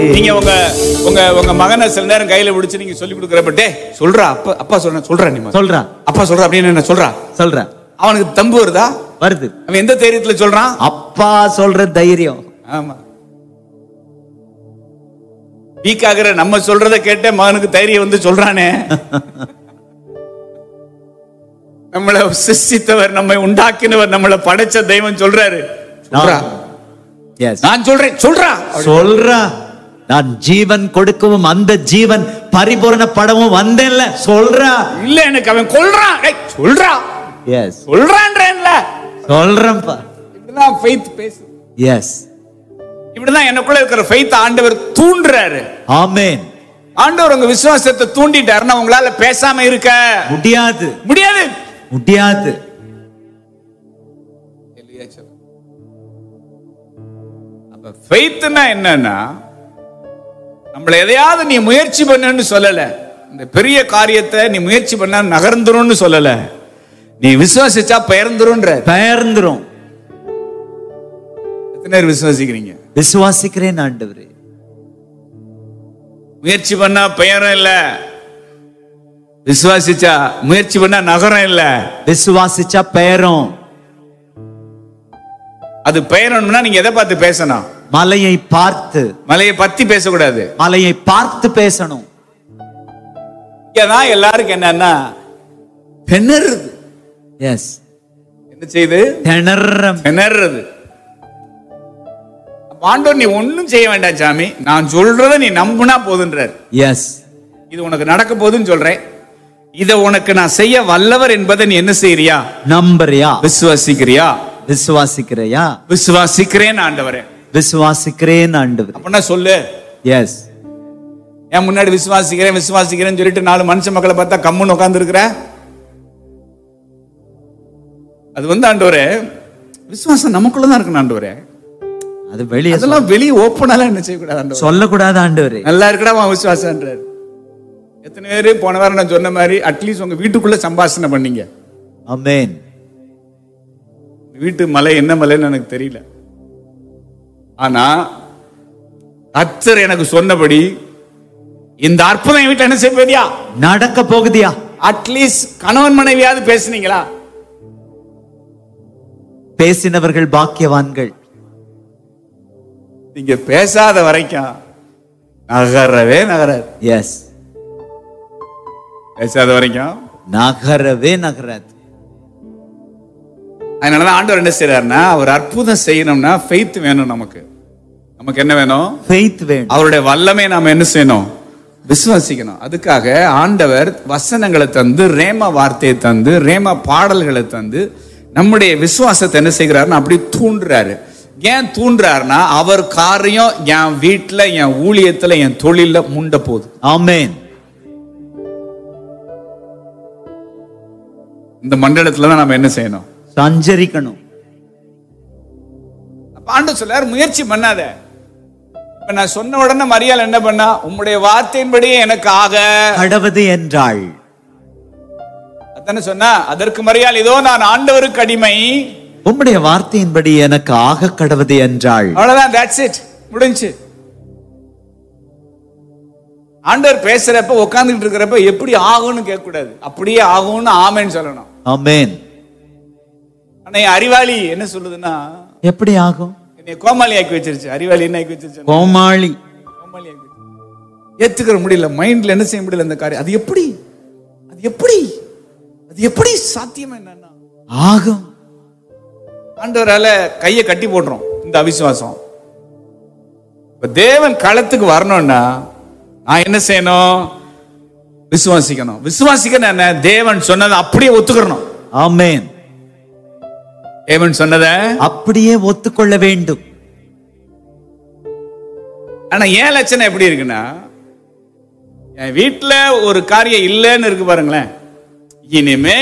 நீங்க உங்க உங்க உங்க மகனை சில நேரம் கையில பிடிச்சு நீங்க சொல்லி கொடுக்கறப்ப டே சொல்றா அப்பா அப்பா சொல்றேன் சொல்றேன் நீ சொல்றான் அப்பா சொல்றா அப்படின்னு என்ன சொல்றா சொல்றேன் அவனுக்கு தம்பு வருதா வருது அவன் எந்த தைரியத்துல சொல்றான் அப்பா சொல்ற தைரியம் ஆமா வீக் ஆகுற நம்ம சொல்றத கேட்ட மகனுக்கு தைரியம் வந்து சொல்றானே நம்மளை சிருஷ்டித்தவர் நம்மை உண்டாக்கினவர் நம்மளை படைச்ச தெய்வம் சொல்றாரு சொல்றா எஸ் நான் சொல்றேன் சொல்றா சொல்றா நான் ஜீவன் கொடுக்கவும் அந்த ஜீவன் பரிபூரணப்படவும் வந்தேன்ல சொல்றா இல்ல எனக்கு அவன் கொல்றான் ஏய், சொல்றா எஸ் சொல்றான்றேன்ல சொல்றேன்ப்பா இப்படிதான் ஃபெய்த் பேசு எஸ் இப்படிதான் எனக்குள்ள இருக்கிற ஃபெய்த் ஆண்டவர் தூண்டுறாரு ஆமென் ஆண்டவர் உங்க விசுவாசத்தை தூண்டிட்டாருன்னா உங்களால பேசாம இருக்க முடியாது முடியாது முடியாது அப்ப ஃபெய்த்னா என்னன்னா நம்மள எதையாவது நீ முயற்சி பண்ணுன்னு சொல்லல இந்த பெரிய காரியத்தை நீ முயற்சி பண்ணா நகர்ந்துரும்னு சொல்லல நீ விசுவாசிச்சா பெயர்ந்துரும்ன்ற பெயர்ந்துரும் எத்தனை பேர் விசுவாசிக்கிறீங்க விசுவாசிக்கிறேன் ஆண்டவரே முயற்சி பண்ணா பெயரும் இல்ல விசுவாசிச்சா முயற்சி பண்ணா நகரம் இல்ல விசுவாசிச்சா பெயரும் அது பெயரணும்னா நீங்க எதை பார்த்து பேசணும் மலையை பார்த்து மலையை பத்தி பேசக்கூடாது மலையை பார்த்து பேசணும் இங்கதான் எல்லாருக்கும் என்னன்னா திணறுது எஸ் என்ன செய்யுது திணற திணறுறது அப்ப ஆண்டவர் நீ ஒண்ணும் செய்ய வேண்டாம் சாமி நான் சொல்றத நீ நம்புனா போதுன்றார் எஸ் இது உனக்கு நடக்க போகுதுன்னு சொல்றேன் இத உனக்கு நான் செய்ய வல்லவர் என்பதை நீ என்ன செய்யறியா நம்புறியா விசுவாசிக்கிறியா விசுவாசிக்கிறையா விசுவாசிக்கிறேன் ஆண்டவரே விசுவாசிக்கிறேன் ஆண்டவர் அப்படின்னா சொல்லு எஸ் என் முன்னாடி விசுவாசிக்கிறேன் விசுவாசிக்கிறேன்னு சொல்லிட்டு நாலு மனுஷ மக்களை பார்த்தா கம்முன்னு உட்கார்ந்து இருக்கிற அது வந்து ஆண்டவரே விசுவாசம் நமக்குள்ளதான் இருக்கணும் ஆண்டவரே அது வெளியே அதெல்லாம் வெளியே ஓப்பனாலாம் என்ன செய்யக்கூடாது ஆண்டவரே சொல்லக்கூடாது ஆண்டவரே நல்லா இருக்கடா அவன் விசுவாசன்றாரு எத்தனை பேர் போன வாரம் நான் சொன்ன மாதிரி அட்லீஸ்ட் உங்க வீட்டுக்குள்ள சம்பாஷணை பண்ணீங்க அமேன் வீட்டு மலை என்ன மலைன்னு எனக்கு தெரியல ஆனா கர்த்தர் எனக்கு சொன்னபடி இந்த அற்புதம் என் வீட்டுல என்ன செய்ய போறியா நடக்க போகுதியா அட்லீஸ்ட் கணவன் மனைவியாவது பேசுனீங்களா பேசினவர்கள் பாக்கியவான்கள் நீங்க பேசாத வரைக்கும் நகரவே நகராது எஸ் பேசாத வரைக்கும் நகரவே நகராது அதனாலதான் ஆண்டவர் என்ன செய்யறாருன்னா அவர் அற்புதம் செய்யணும்னா ஃபெய்த் வேணும் நமக்கு நமக்கு என்ன வேணும் ஃபெய்த் வேணும் அவருடைய வல்லமை நாம என்ன செய்யணும் விசுவாசிக்கணும் அதுக்காக ஆண்டவர் வசனங்களை தந்து ரேம வார்த்தையை தந்து ரேம பாடல்களை தந்து நம்முடைய விசுவாசத்தை என்ன செய்கிறாருன்னா அப்படி தூண்டுறாரு ஏன் தூண்டுறாருன்னா அவர் காரியம் என் வீட்டுல என் ஊழியத்துல என் தொழில முண்ட போகுது ஆமென் இந்த மண்டலத்துல தான் நம்ம என்ன செய்யணும் சஞ்சரிக்கணும் அப்ப ஆண்டு சொல்லார் முயற்சி பண்ணாத இப்ப நான் சொன்ன உடனே மரியாள் என்ன பண்ணா உம்முடைய வார்த்தையின்படியே எனக்கு ஆக கடவது என்றாள் அதானே சொன்னா அதற்கு மரியாள் இதோ நான் ஆண்டவருக்கு அடிமை உம்முடைய வார்த்தையின்படி எனக்கு ஆக கடவது என்றாள் அவ்வளவுதான் தட்ஸ் இட் முடிஞ்சு ஆண்டவர் பேசுறப்ப உட்கார்ந்துட்டு இருக்கிறப்ப எப்படி ஆகும்னு கேட்க கூடாது அப்படியே ஆகும்னு ஆமேன்னு சொல்லணும் ஆமென் ஆனா என் அறிவாளி என்ன சொல்லுதுன்னா எப்படி ஆகும் என்னை கோமாளி ஆக்கி வச்சிருச்சு அறிவாளி என்ன ஆக்கி வச்சிருச்சு கோமாளி கோமாளி ஆக்கி வச்சிருச்சு. ஏத்துக்கிற முடியல மைண்ட்ல என்ன செய்ய முடியல அந்த காரியம் அது எப்படி அது எப்படி அது எப்படி சாத்தியம் என்னன்னா ஆகும் ஆண்டவரால கையை கட்டி போடுறோம் இந்த அவிசுவாசம் இப்ப தேவன் களத்துக்கு வரணும்னா நான் என்ன செய்யணும் விசுவாசிக்கணும் விசுவாசிக்கணும் என்ன தேவன் சொன்னதை அப்படியே ஒத்துக்கிறணும் ஆமென் தேவன் சொன்னதை அப்படியே ஒத்துக்கொள்ள வேண்டும் ஆனா ஏன் லட்சணம் எப்படி இருக்குன்னா என் வீட்டுல ஒரு காரியம் இல்லைன்னு இருக்கு பாருங்களேன் இனிமே